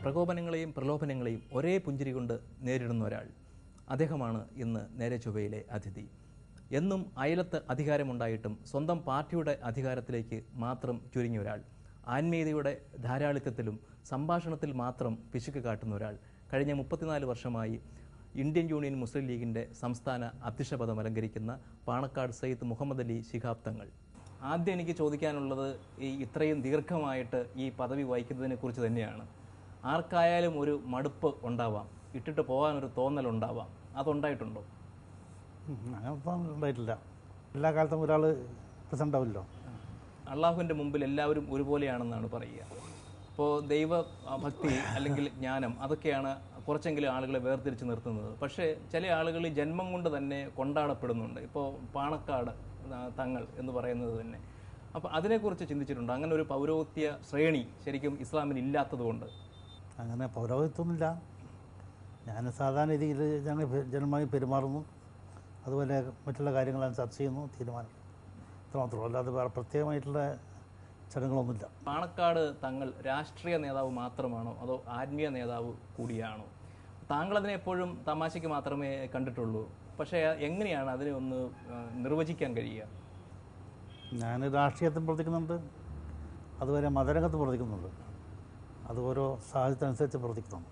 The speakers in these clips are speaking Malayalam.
പ്രകോപനങ്ങളെയും പ്രലോഭനങ്ങളെയും ഒരേ പുഞ്ചിരി കൊണ്ട് നേരിടുന്ന ഒരാൾ അദ്ദേഹമാണ് ഇന്ന് നേരെ ചൊവ്വയിലെ അതിഥി എന്നും അയലത്ത് അധികാരമുണ്ടായിട്ടും സ്വന്തം പാർട്ടിയുടെ അധികാരത്തിലേക്ക് മാത്രം ചുരുങ്ങിയ ഒരാൾ ആത്മീയതയുടെ ധാരാളിത്തത്തിലും സംഭാഷണത്തിൽ മാത്രം പിശുക്ക് കാട്ടുന്ന ഒരാൾ കഴിഞ്ഞ മുപ്പത്തിനാല് വർഷമായി ഇന്ത്യൻ യൂണിയൻ മുസ്ലിം ലീഗിൻ്റെ സംസ്ഥാന അധ്യക്ഷ പദം അലങ്കരിക്കുന്ന പാണക്കാട് സയ്യിദ് മുഹമ്മദ് അലി ശിഹാബ് തങ്ങൾ ആദ്യം എനിക്ക് ചോദിക്കാനുള്ളത് ഈ ഇത്രയും ദീർഘമായിട്ട് ഈ പദവി വഹിക്കുന്നതിനെ കുറിച്ച് തന്നെയാണ് ആർക്കായാലും ഒരു മടുപ്പ് ഉണ്ടാവാം ഇട്ടിട്ട് പോകാൻ ഒരു തോന്നലുണ്ടാവാം അതുണ്ടായിട്ടുണ്ടോ ഉം, അങ്ങനത്തെ ഉണ്ടായിട്ടില്ല എല്ലാ കാലത്തും ഒരാൾ പ്രസന്റ് ആവില്ലോ അള്ളാഹുവിൻ്റെ മുമ്പിൽ എല്ലാവരും ഒരുപോലെയാണെന്നാണ് പറയുക അപ്പോൾ ദൈവ ആ, ഭക്തി അല്ലെങ്കിൽ ജ്ഞാനം അതൊക്കെയാണ് കുറച്ചെങ്കിലും ആളുകളെ വേർതിരിച്ച് നിർത്തുന്നത് പക്ഷേ ചില ആളുകൾ ഈ ജന്മം കൊണ്ട് തന്നെ കൊണ്ടാടപ്പെടുന്നുണ്ട് ഇപ്പോൾ പാണക്കാട് ആ, തങ്ങൾ എന്ന് പറയുന്നത് തന്നെ അപ്പോൾ അതിനെക്കുറിച്ച് ചിന്തിച്ചിട്ടുണ്ട് അങ്ങനെ ഒരു പൗരോഹിത്യ ശ്രേണി ശരിക്കും ഇസ്ലാമിന് ഇല്ലാത്തതുകൊണ്ട് അങ്ങനെ പൗരോഹിത്വമൊന്നുമില്ല ഞാൻ സാധാരണ രീതിയിൽ ഞങ്ങൾ ജനമായി പെരുമാറുന്നു അതുപോലെ മറ്റുള്ള കാര്യങ്ങളാണ് ചർച്ച ചെയ്യുന്നു തീരുമാനം ഇത്ര മാത്രമേ അല്ലാതെ വേറെ പ്രത്യേകമായിട്ടുള്ള ചടങ്ങുകളൊന്നുമില്ല പാണക്കാട് തങ്ങൾ രാഷ്ട്രീയ നേതാവ് മാത്രമാണോ അതോ ആത്മീയ നേതാവ് കൂടിയാണോ താങ്കൾ അതിനെ എപ്പോഴും തമാശയ്ക്ക് മാത്രമേ കണ്ടിട്ടുള്ളൂ പക്ഷേ എങ്ങനെയാണ് അതിനെ ഒന്ന് ആ, നിർവചിക്കാൻ കഴിയുക ഞാൻ രാഷ്ട്രീയത്തിൽ പ്രവർത്തിക്കുന്നുണ്ട് അതുപോലെ മതരംഗത്ത് പ്രവർത്തിക്കുന്നുണ്ട് അത് ഓരോ സാഹചര്യത്തിനനുസരിച്ച് പ്രവർത്തിക്കുന്നുണ്ട്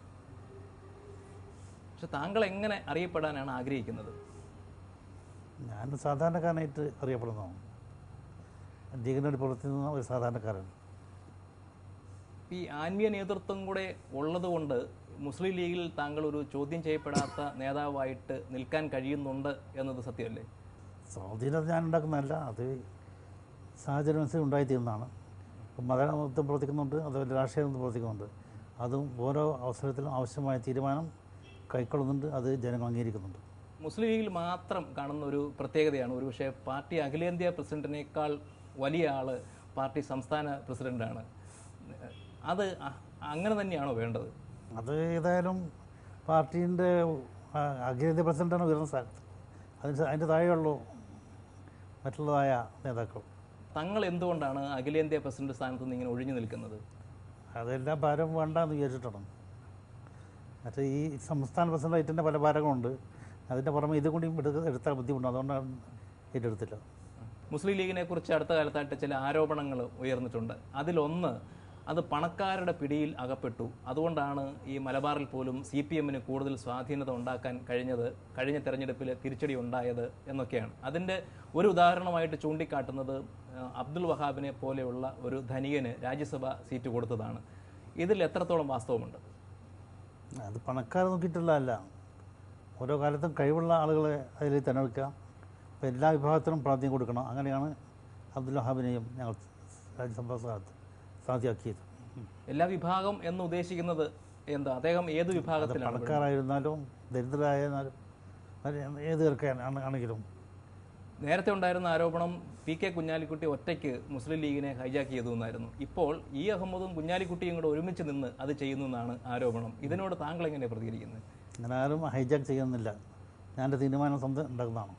പക്ഷെ താങ്കൾ എങ്ങനെ അറിയപ്പെടാനാണ് ആഗ്രഹിക്കുന്നത് ഞാൻ സാധാരണക്കാരനായിട്ട് അറിയപ്പെടുന്നതാണ് ലീഗിന് വേണ്ടി പ്രവർത്തിക്കുന്ന ഒരു സാധാരണക്കാരൻ ഈ ആത്മീയ നേതൃത്വം കൂടെ ഉള്ളതുകൊണ്ട് മുസ്ലിം ലീഗിൽ താങ്കൾ ഒരു ചോദ്യം ചെയ്യപ്പെടാത്ത നേതാവായിട്ട് നിൽക്കാൻ കഴിയുന്നുണ്ട് എന്നത് സത്യമല്ലേ സ്വാധീനം ഞാൻ ഉണ്ടാക്കുന്നതല്ല അത് സാഹചര്യം അനുസരിച്ച് ഉണ്ടായിത്തീരുന്നതാണ് ഇപ്പം മതത്തിൽ പ്രവർത്തിക്കുന്നുണ്ട് അതുപോലെ രാഷ്ട്രീയത്തിൽ പ്രവർത്തിക്കുന്നുണ്ട് അതും ഓരോ അവസരത്തിലും ആവശ്യമായ തീരുമാനം കൈക്കൊള്ളുന്നുണ്ട് അത് ജനങ്ങൾ അംഗീകരിക്കുന്നുണ്ട് മുസ്ലിം ലീഗിൽ മാത്രം കാണുന്ന ഒരു പ്രത്യേകതയാണ് ഒരുപക്ഷെ പാർട്ടി അഖിലേന്ത്യാ പ്രസിഡന്റിനേക്കാൾ വലിയ ആള് പാർട്ടി സംസ്ഥാന പ്രസിഡന്റാണ് അത് അ- അങ്ങനെ തന്നെയാണോ വേണ്ടത് അത് ഏതായാലും പാർട്ടീൻ്റെ അഖിലേന്ത്യാ പ്രസിഡന്റാണ് ഉയർന്ന സ്ഥാനത്ത് അതിന് അതിൻ്റെ താഴെയുള്ളൂ മറ്റുള്ളതായ നേതാക്കൾ തങ്ങൾ എന്തുകൊണ്ടാണ് അഖിലേന്ത്യാ പ്രസിഡന്റ് സ്ഥാനത്ത് നിന്ന് ഇങ്ങനെ ഒഴിഞ്ഞു നിൽക്കുന്നത് അതെല്ലാം ഭാരം വേണ്ട എന്ന് വിചാരിച്ചിട്ടാണ് മറ്റേ ഈ സംസ്ഥാന പ്രസിഡൻ്റായിട്ട് തന്നെ പല ഭാരങ്ങളുണ്ട് അതിൻ്റെ പുറമെ ഇത് കൂടി എടുക്ക എടുത്താൽ ബുദ്ധിമുട്ട് അതുകൊണ്ടാണ് ഏറ്റെടുത്തില്ല മുസ്ലിം ലീഗിനെ കുറിച്ച് അടുത്ത കാലത്തായിട്ട് ചില ആരോപണങ്ങൾ ഉയർന്നിട്ടുണ്ട് അതിലൊന്ന് അത് പണക്കാരുടെ പിടിയിൽ അകപ്പെട്ടു അതുകൊണ്ടാണ് ഈ മലബാറിൽ പോലും സി പി എമ്മിന് കൂടുതൽ സ്വാധീനത ഉണ്ടാക്കാൻ കഴിഞ്ഞത് കഴിഞ്ഞ തെരഞ്ഞെടുപ്പിൽ തിരിച്ചടി ഉണ്ടായത് എന്നൊക്കെയാണ് അതിൻ്റെ ഒരു ഉദാഹരണമായിട്ട് ചൂണ്ടിക്കാട്ടുന്നത് ആ, അബ്ദുൽ വഹാബിനെ പോലെയുള്ള ഒരു ധനികന് രാജ്യസഭ സീറ്റ് കൊടുത്തതാണ് ഇതിൽ എത്രത്തോളം വാസ്തവമുണ്ട് അത് പണക്കാരെ നോക്കിയിട്ടുള്ളതല്ല ഓരോ കാലത്തും കഴിവുള്ള ആളുകളെ അതിൽ തിരഞ്ഞെടുക്കുക അപ്പോൾ എല്ലാ വിഭാഗത്തിനും പ്രാധാന്യം കൊടുക്കണം അങ്ങനെയാണ് അബ്ദുൽ വഹാബിനെയും ഞങ്ങൾ രാജ്യസഭാ സ്ഥാനത്ത് സ്ഥാനാർത്ഥിയാക്കിയത് ഉം. എല്ലാ വിഭാഗം എന്ന് ഉദ്ദേശിക്കുന്നത് എന്താ അദ്ദേഹം ഏത് അത് വിഭാഗത്തിലാണ് പണക്കാരായിരുന്നാലും ദരിദ്രരായിരുന്നാലും അത് ഏത് പേർക്കാണ് ആണെങ്കിലും നേരത്തെ ഉണ്ടായിരുന്ന ആരോപണം പി കെ കുഞ്ഞാലിക്കുട്ടി ഒറ്റയ്ക്ക് മുസ്ലിം ലീഗിനെ ഹൈജാക്ക് ചെയ്തു എന്നായിരുന്നു ഇപ്പോൾ ഇ അഹമ്മദും കുഞ്ഞാലിക്കുട്ടിയും കൂടെ ഒരുമിച്ച് നിന്ന് അത് ചെയ്യുന്നു എന്നാണ് ആരോപണം ഇതിനോട് താങ്കൾ എങ്ങനെ പ്രതികരിക്കുന്നത് അങ്ങനെ ആരും ഹൈജാക്ക് ചെയ്യുന്നില്ല ഞാൻ എൻ്റെ തീരുമാനം സ്വന്തം ഉണ്ടാക്കുന്നതാണ്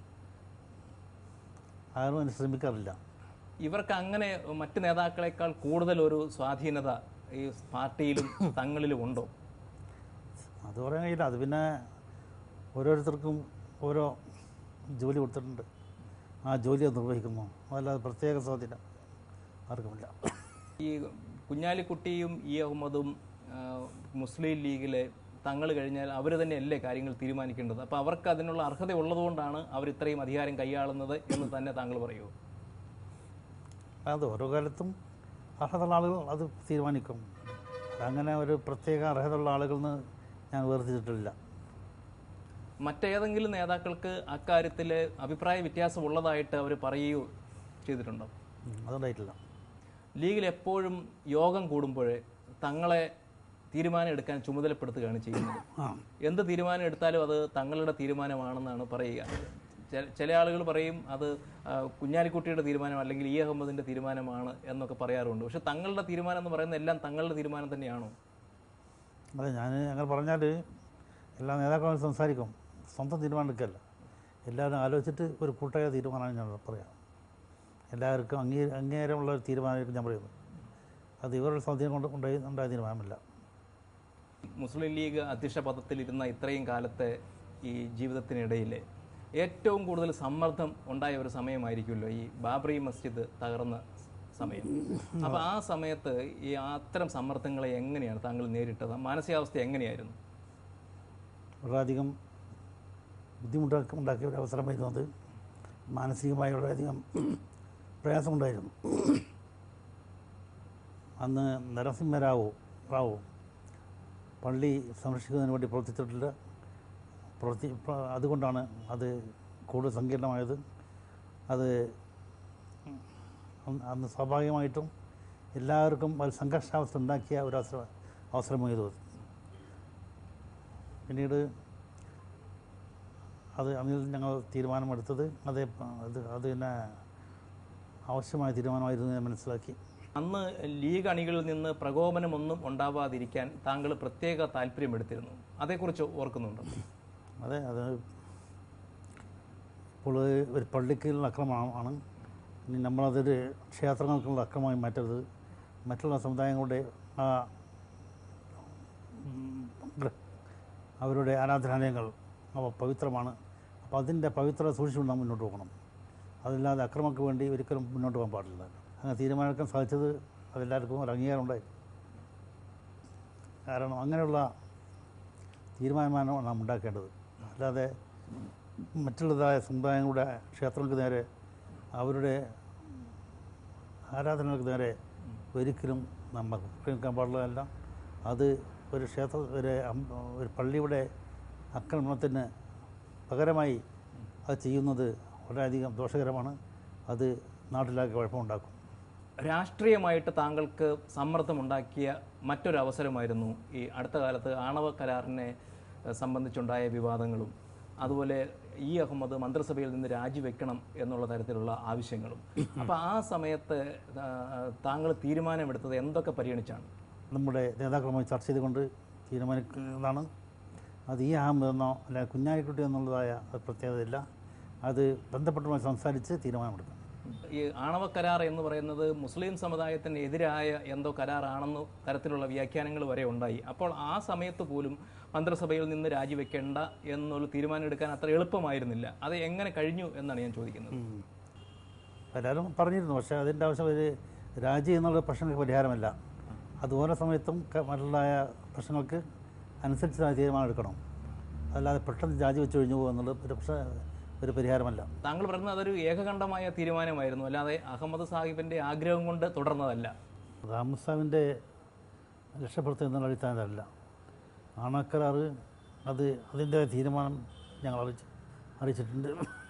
ആരും അതിന് ശ്രമിക്കാറില്ല ഇവർക്ക് അങ്ങനെ മറ്റ് നേതാക്കളെക്കാൾ കൂടുതൽ ഒരു സ്വാധീനത ഈ പാർട്ടിയിലും തങ്ങളിലും ഉണ്ടോ അത് പറയാൻ കഴിയില്ല അത് പിന്നെ ഓരോരുത്തർക്കും ഓരോ ജോലി കൊടുത്തിട്ടുണ്ട് ആ ജോലി അത് നിർവഹിക്കുന്നു അതല്ലാതെ പ്രത്യേക സ്വാധീനം ആർക്കുമില്ല ഈ കുഞ്ഞാലിക്കുട്ടിയും ഇ അഹമ്മദും ആ, മുസ്ലിം ലീഗിലെ തങ്ങൾ കഴിഞ്ഞാൽ അവർ തന്നെയല്ലേ കാര്യങ്ങൾ തീരുമാനിക്കേണ്ടത് അപ്പോൾ അവർക്ക് അതിനുള്ള അർഹത ഉള്ളതുകൊണ്ടാണ് അവർ ഇത്രയും അധികാരം കൈയാളുന്നത് എന്ന് തന്നെ താങ്കൾ പറയുമോ അത് ഓരോ കാലത്തും അർഹതയുള്ള ആളുകൾ അത് തീരുമാനിക്കും അങ്ങനെ ഒരു പ്രത്യേക അർഹതയുള്ള ആളുകളിൽ നിന്ന് ഞാൻ വേർതിരിച്ചിട്ടില്ല മറ്റേതെങ്കിലും നേതാക്കൾക്ക് അക്കാര്യത്തിൽ അഭിപ്രായ വ്യത്യാസം ഉള്ളതായിട്ട് അവർ പറയുകയോ ചെയ്തിട്ടുണ്ടോ ഉം, അതുണ്ടായിട്ടില്ല ലീഗിൽ എപ്പോഴും യോഗം കൂടുമ്പോൾ തങ്ങളെ തീരുമാനം എടുക്കാൻ ചുമതലപ്പെടുത്തുകയാണ് ചെയ്യുന്നത് ആ എന്ത് തീരുമാനം എടുത്താലും അത് തങ്ങളുടെ തീരുമാനമാണെന്നാണ് പറയുക ചെ- ചില ആളുകൾ പറയും അത് ആ, കുഞ്ഞാലിക്കുട്ടിയുടെ തീരുമാനം അല്ലെങ്കിൽ ഇ അഹമ്മദിന്റെ തീരുമാനമാണ് എന്നൊക്കെ പറയാറുണ്ട് പക്ഷെ തങ്ങളുടെ തീരുമാനം എന്ന് പറയുന്നത് എല്ലാം തങ്ങളുടെ തീരുമാനം തന്നെയാണോ അതെ ഞാൻ അങ്ങനെ പറഞ്ഞാൽ എല്ലാ നേതാക്കളും സംസാരിക്കും സ്വന്തം തീരുമാനം എടുക്കല്ല എല്ലാവരും ആലോചിച്ചിട്ട് ഒരു കൂട്ടായ തീരുമാനമാണ് ഞാൻ പറയാം എല്ലാവർക്കും അംഗീ അംഗീകാരമുള്ള ഒരു തീരുമാനമായിരിക്കും ഞാൻ പറയുന്നത് അത് ഇവരുടെ സ്വാധീനം കൊണ്ട് ഉണ്ടായി ഉണ്ടായ തീരുമാനമല്ല മുസ്ലിം ലീഗ് അധ്യക്ഷ പദത്തിലിരുന്ന ഇത്രയും കാലത്തെ ഈ ജീവിതത്തിനിടയിൽ ഏറ്റവും കൂടുതൽ സമ്മർദ്ദം ഉണ്ടായ ഒരു സമയമായിരിക്കുമല്ലോ ഈ ബാബറി മസ്ജിദ് തകർന്ന സമയം അപ്പോൾ ആ സമയത്ത് ഈ അത്തരം സമ്മർദ്ദങ്ങളെ എങ്ങനെയാണ് താങ്കൾ നേരിട്ടത് മാനസികാവസ്ഥ എങ്ങനെയായിരുന്നു വളരെയധികം ബുദ്ധിമുട്ടാക്കി ഉണ്ടാക്കിയ ഒരു അവസരമായിരുന്നു അത് മാനസികമായി വളരെയധികം പ്രയാസമുണ്ടായിരുന്നു അന്ന് നരസിംഹരാവു റാവു പള്ളി സംരക്ഷിക്കുന്നതിന് വേണ്ടി പ്രവർത്തിച്ചിട്ടില്ല പ്രവർത്തി പ്ര- അതുകൊണ്ടാണ് അത് കൂടുതൽ സങ്കീർണമായത് അത് അന്ന് അന്ന് സ്വാഭാവികമായിട്ടും എല്ലാവർക്കും ഒരു സംഘർഷാവസ്ഥ ഉണ്ടാക്കിയ ഒരു അവസരം അവസരമായിരുന്നു അത് പിന്നീട് അത് അതിൽ ഞങ്ങൾ തീരുമാനമെടുത്തത് അതേ അത് അത് പിന്നെ ആവശ്യമായ തീരുമാനമായിരുന്നു എന്ന് ഞാൻ മനസ്സിലാക്കി അന്ന് ലീഗ് അണികളിൽ നിന്ന് പ്രകോപനമൊന്നും ഉണ്ടാവാതിരിക്കാൻ താങ്കൾ പ്രത്യേക താല്പര്യമെടുത്തിരുന്നു അതേക്കുറിച്ച് ഓർക്കുന്നുണ്ടോ അതെ അത് ഇപ്പോൾ ഒരു പള്ളിക്കുള്ള അക്രമമാണ് ഇനി നമ്മളതൊരു ക്ഷേത്രങ്ങൾക്കുള്ള അക്രമമായി മാറ്റരുത് മറ്റുള്ള സമുദായങ്ങളുടെ ആ ഉം, ഗ്ര- അവരുടെ ആരാധനാലയങ്ങൾ അവ പവിത്രമാണ് അപ്പോൾ അതിൻ്റെ പവിത്രത സൂക്ഷിച്ചുകൊണ്ട് നാം മുന്നോട്ട് പോകണം അതല്ലാതെ അക്രമങ്ങൾക്ക് വേണ്ടി ഒരിക്കലും മുന്നോട്ട് പോകാൻ പാടില്ല അങ്ങനെ തീരുമാനമെടുക്കാൻ സാധിച്ചത് അതെല്ലാവർക്കും ഒരു അംഗീകാരം ഉണ്ടായി കാരണം അങ്ങനെയുള്ള തീരുമാനമാണ് നാം ഉണ്ടാക്കേണ്ടത് അല്ലാതെ മറ്റുള്ളതായ സമുദായങ്ങളുടെ ക്ഷേത്രങ്ങൾക്ക് നേരെ അവരുടെ ആരാധനകൾക്ക് നേരെ ഒരിക്കലും നമ്മൾ ഉപയോഗിക്കാൻ പാടുള്ളതല്ല അത് ഒരു ക്ഷേത്ര ഒരു അം- ഒരു പള്ളിയുടെ ആക്രമണത്തിന് പകരമായി അത് ചെയ്യുന്നത് വളരെയധികം ദോഷകരമാണ് അത് നാട്ടിലാകെ കുഴപ്പമുണ്ടാക്കും രാഷ്ട്രീയമായിട്ട് താങ്കൾക്ക് സമ്മർദ്ദമുണ്ടാക്കിയ മറ്റൊരു അവസരമായിരുന്നു ഈ അടുത്ത കാലത്ത് ആണവ കരാറിനെ ഏഹ്, സംബന്ധിച്ചുണ്ടായ വിവാദങ്ങളും അതുപോലെ ഇ അഹമ്മദ് മന്ത്രിസഭയിൽ നിന്ന് രാജിവെക്കണം എന്നുള്ള തരത്തിലുള്ള ആവശ്യങ്ങളും അപ്പോൾ ആ സമയത്ത് ആ, താങ്കൾ തീരുമാനമെടുത്തത് എന്തൊക്കെ പരിഗണിച്ചാണ് നമ്മുടെ നേതാക്കളുമായി ചർച്ച ചെയ്തുകൊണ്ട് തീരുമാനിക്കുന്നതാണ് അത് ഈ അഹമ്മദെന്നോ അല്ല കുഞ്ഞാലിക്കുട്ടി എന്നുള്ളതായ ഒരു പ്രത്യേകതയില്ല അത് ബന്ധപ്പെട്ടവരുമായി സംസാരിച്ച് തീരുമാനമെടുക്കണം ഈ ആണവ കരാർ എന്ന് പറയുന്നത് മുസ്ലിം സമുദായത്തിന് എതിരായ എന്തോ കരാറാണെന്ന് തരത്തിലുള്ള വ്യാഖ്യാനങ്ങൾ വരെ ഉണ്ടായി അപ്പോൾ ആ സമയത്ത് പോലും മന്ത്രിസഭയിൽ നിന്ന് രാജിവെക്കേണ്ട എന്നൊരു തീരുമാനം എടുക്കാൻ അത്ര എളുപ്പമായിരുന്നില്ല അത് എങ്ങനെ കഴിഞ്ഞു എന്നാണ് ഞാൻ ചോദിക്കുന്നത് എല്ലാവരും പറഞ്ഞിരുന്നു പക്ഷേ അതിൻ്റെ ആവശ്യം ഒരു രാജി എന്നുള്ള പ്രശ്നങ്ങൾക്ക് പരിഹാരമല്ല അത് ഓരോ സമയത്തും ക- മറ്റുള്ളതായ പ്രശ്നങ്ങൾക്ക് അനുസരിച്ച് തീരുമാനം എടുക്കണം അല്ലാതെ പെട്ടെന്ന് രാജി വെച്ച് കഴിഞ്ഞു പോകുക എന്നുള്ളത് ഒരു പ്രശ്ന ഒരു പരിഹാരമല്ല താങ്കൾ പറയുന്നത് അതൊരു ഏകകണ്ഠമായ തീരുമാനമായിരുന്നു അല്ലാതെ അഹമ്മദ് സാഹിബിന്റെ ആഗ്രഹം കൊണ്ട് തുടർന്നതല്ല റാമുസാവിൻ്റെ രക്ഷപ്പെടുത്തുക എന്നുള്ള അടിസ്ഥാനത്തിലല്ല ആണക്കരാറ് അത് അതിൻ്റെ തീരുമാനം ഞങ്ങൾ അറിയിച്ച് അറിയിച്ചിട്ടുണ്ട്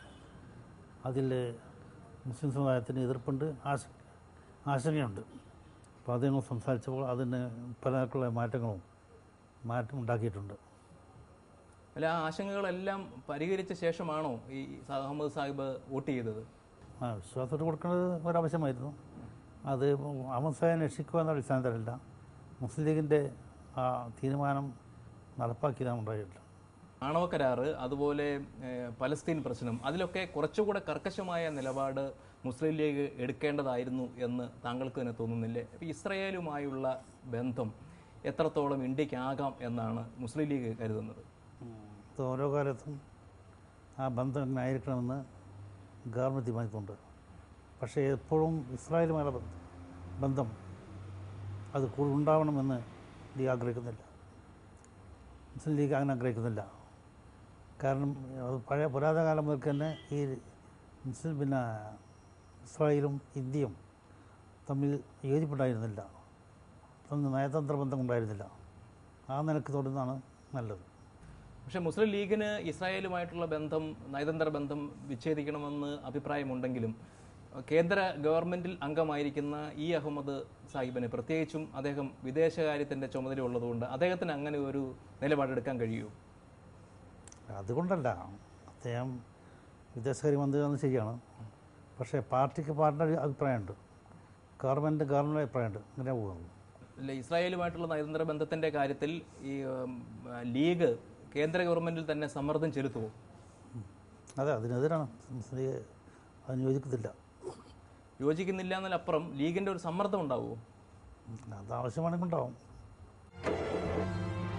അതിൽ മുസ്ലിം സമുദായത്തിന് എതിർപ്പുണ്ട് ആശ ആശങ്കയുണ്ട് അപ്പോൾ അത് ഞങ്ങൾ സംസാരിച്ചപ്പോൾ അതിന് പലർക്കുള്ള മാറ്റങ്ങളും മാറ്റം ഉണ്ടാക്കിയിട്ടുണ്ട് അല്ല ആ ആശങ്കകളെല്ലാം പരിഹരിച്ച ശേഷമാണോ ഈ അഹമ്മദ് സാഹിബ് വോട്ട് ചെയ്തത് ആ വിശ്വാസത്തോട് കൊടുക്കുന്നത് ഒരാവശ്യമായിരുന്നു അത് അമസായെ രക്ഷിക്കുക എന്ന അടിസ്ഥാനത്തിലല്ല മുസ്ലിം ലീഗിൻ്റെ ആ തീരുമാനം നടപ്പാക്കിയതാണ് ഉണ്ടായിട്ടില്ല ആണവ കരാറ് അതുപോലെ ഏഹ്, പലസ്തീൻ പ്രശ്നം അതിലൊക്കെ കുറച്ചുകൂടെ കർക്കശമായ നിലപാട് മുസ്ലിം ലീഗ് എടുക്കേണ്ടതായിരുന്നു എന്ന് താങ്കൾക്ക് തന്നെ തോന്നുന്നില്ലേ അപ്പോൾ ഇസ്രയേലുമായുള്ള ബന്ധം എത്രത്തോളം ഇന്ത്യക്കാകാം എന്നാണ് മുസ്ലിം ലീഗ് കരുതുന്നത് ഇത് ഓരോ കാലത്തും ആ ബന്ധം എങ്ങനെ ആയിരിക്കണമെന്ന് ഗവൺമെൻറ് തീരുമാനിക്കുന്നുണ്ട് പക്ഷേ എപ്പോഴും ഇസ്രായേലുമായുള്ള ബന്ധം ബന്ധം അത് കൂടുതൽ ഉണ്ടാവണമെന്ന് ലീഗ് ആഗ്രഹിക്കുന്നില്ല മുസ്ലിം ലീഗ് അങ്ങനെ ആഗ്രഹിക്കുന്നില്ല കാരണം അത് പഴയ പുരാതന കാലം മുതൽക്ക് തന്നെ ഈ മുസ്ലിം പിന്നെ ഇസ്രായേലും ഇന്ത്യയും തമ്മിൽ യോജിപ്പുണ്ടായിരുന്നില്ല തമ്മിൽ നയതന്ത്ര ബന്ധം ഉണ്ടായിരുന്നില്ല ആ നിലക്ക് തുടരുന്നതാണ് നല്ലത് പക്ഷേ മുസ്ലിം ലീഗിന് ഇസ്രായേലുമായിട്ടുള്ള ബന്ധം നയതന്ത്ര ബന്ധം വിച്ഛേദിക്കണമെന്ന് അഭിപ്രായമുണ്ടെങ്കിലും കേന്ദ്ര ഗവൺമെന്റിൽ അംഗമായിരിക്കുന്ന ഇ അഹമ്മദ് സാഹിബിന് പ്രത്യേകിച്ചും അദ്ദേഹം വിദേശകാര്യത്തിന്റെ ചുമതല ഉള്ളതുകൊണ്ട് അദ്ദേഹത്തിന് അങ്ങനെ ഒരു നിലപാടെടുക്കാൻ കഴിയുമോ അതുകൊണ്ടല്ല അദ്ദേഹം വിദേശകാര്യ മന്ത്രിയാണെന്ന് ശരിയാണ് പക്ഷേ പാർട്ടിക്ക് പാർട്ടിയുടെ അഭിപ്രായമുണ്ട് ഗവൺമെൻറ് ഗവൺമെൻറ് അഭിപ്രായമുണ്ട് ഇങ്ങനെ പോകുന്നു അല്ല ഇസ്രായേലുമായിട്ടുള്ള നയതന്ത്ര ബന്ധത്തിന്റെ കാര്യത്തിൽ ഈ ഉം, ലീഗ് കേന്ദ്ര ഗവൺമെന്റിൽ തന്നെ സമ്മർദ്ദം ചെലുത്തുമോ അതെ അതിനെതിരാണ് മുസ്ലിം ലീഗ് അതിന് യോജിക്കത്തില്ല യോജിക്കുന്നില്ല എന്നതിലപ്പുറം ലീഗിന്റെ ഒരു സമ്മർദ്ദം ഉണ്ടാവുമോ അത് ആവശ്യമാണെങ്കിൽ ഉണ്ടാവും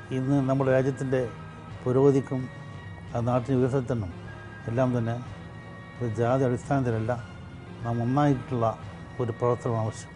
ഇന്ന് നമ്മുടെ രാജ്യത്തിൻ്റെ പുരോഗതിക്കും ആ നാട്ടിൻ്റെ വികസനത്തിനും എല്ലാം തന്നെ ഒരു ജാതി അടിസ്ഥാനത്തിലല്ല നാം ഒന്നായിട്ടുള്ള ഒരു പ്രവർത്തനം ആവശ്യം